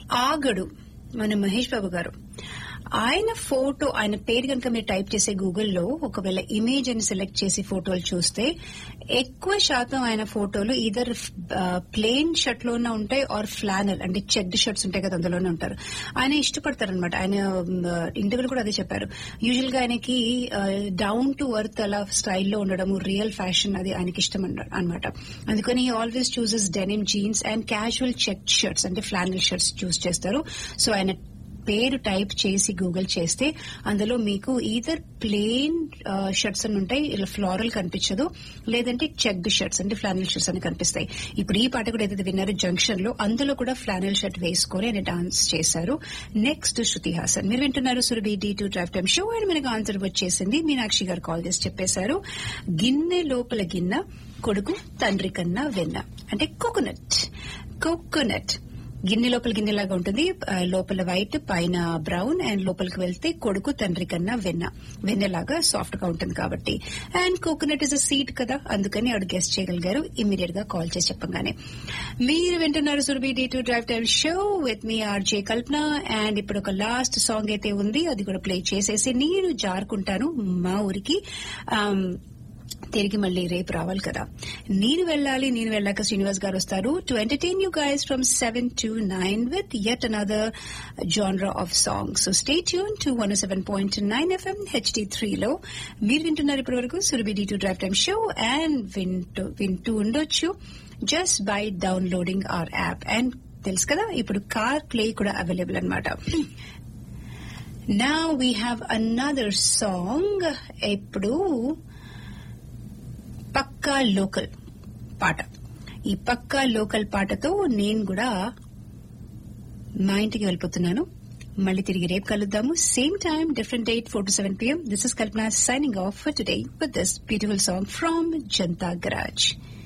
ఆగడు మన మహేష్ బాబు గారు ఆయన ఫోటో ఆయన పేరు కనుక మీరు టైప్ చేసే గూగుల్లో ఒకవేళ ఇమేజ్ అని సెలెక్ట్ చేసి ఫోటోలు చూస్తే ఎక్కువ శాతం ఆయన ఫోటోలు ఈధర్ ప్లేన్ షర్ట్ లోనే ఉంటాయి ఆర్ ఫ్లానల్ అంటే చెక్డ్ షర్ట్స్ ఉంటాయి కదా అందులోనే ఉంటారు ఆయన ఇష్టపడతారు అనమాట ఆయన ఇంటర్వ్యూలు కూడా అదే చెప్పారు యూజువల్ గా ఆయనకి డౌన్ టు వర్త్ అలా స్టైల్లో ఉండడము రియల్ ఫ్యాషన్ అది ఆయనకి ఇష్టం అనమాట అందుకని always chooses denim jeans and casual check shirts అంటే ఫ్లానల్ షర్ట్స్ చూస్ చేస్తారు సో ఆయన పేరు టైప్ చేసి గూగుల్ చేస్తే అందులో మీకు ఈధర్ ప్లేన్ షర్ట్స్ అని ఉంటాయి ఇలా ఫ్లోరల్ కనిపించదు లేదంటే చెక్ షర్ట్స్ అంటే ఫ్లానల్ షర్ట్స్ అని కనిపిస్తాయి ఇప్పుడు ఈ పాట కూడా ఏదైతే విన్నారు జంక్షన్ లో అందులో కూడా ఫ్లానల్ షర్ట్ వేసుకొని ఆయన డాన్స్ చేశారు నెక్స్ట్ శృతి హాసన్ మీరు వింటున్నారు Surabhi D two drive time show and మనకు ఆన్సర్ వచ్చేసింది మీనాక్షి గారు కాల్ చేసి చెప్పేశారు గిన్నె లోపల గిన్నె కొడుకు తండ్రి కన్నా వెన్న అంటే కోకోనట్ కోకోనట్ గిన్నె లోపల గిన్నెలాగా ఉంటుంది లోపల వైట్ పైన బ్రౌన్ అండ్ లోపలికి వెళ్తే కొడుకు తండ్రి కన్నా వెన్న వెన్నెలాగా సాఫ్ట్ గా ఉంటుంది కాబట్టి and coconut is a seed కదా అందుకని ఆవిడ గెస్ట్ చేయగలిగారు ఇమీడియట్ గా కాల్ చేసి చెప్పగానే మీరు వింటున్నారు Surabhi D to drive time show with me RJ Kalpana and ఇప్పుడు ఒక లాస్ట్ సాంగ్ అయితే ఉంది అది కూడా ప్లే చేసేసి నేను జారుకుంటాను మా ఊరికి తిరిగి మళ్ళీ రేపు రావాలి కదా నేను వెళ్ళాలి నేను వెళ్ళాక శ్రీనివాస్ గారు వస్తారు to entertain you guys from seven to nine with yet another genre of songs so stay tune to one seven point nine FM HD త్రీలో మీరు వింటున్నారు ఇప్పటి వరకు Surabhi D to drive time show and వింటూ వింటూ ఉండొచ్చు just by downloading our app and తెలుసు కదా ఇప్పుడు కార్ ప్లే కూడా అవైలబుల్ అనమాట నా వీ హ్యావ్ అనదర్ సాంగ్ ఇప్పుడు పక్కా లోకల్ పాట ఈ పక్కా లోకల్ పాటతో నేను కూడా మా ఇంటికి వెళ్ళిపోతున్నాను మళ్ళీ తిరిగి రేపు కలుద్దాము same time different date four to seven PM this is Kalpana signing off for today with this beautiful song from Janatha garage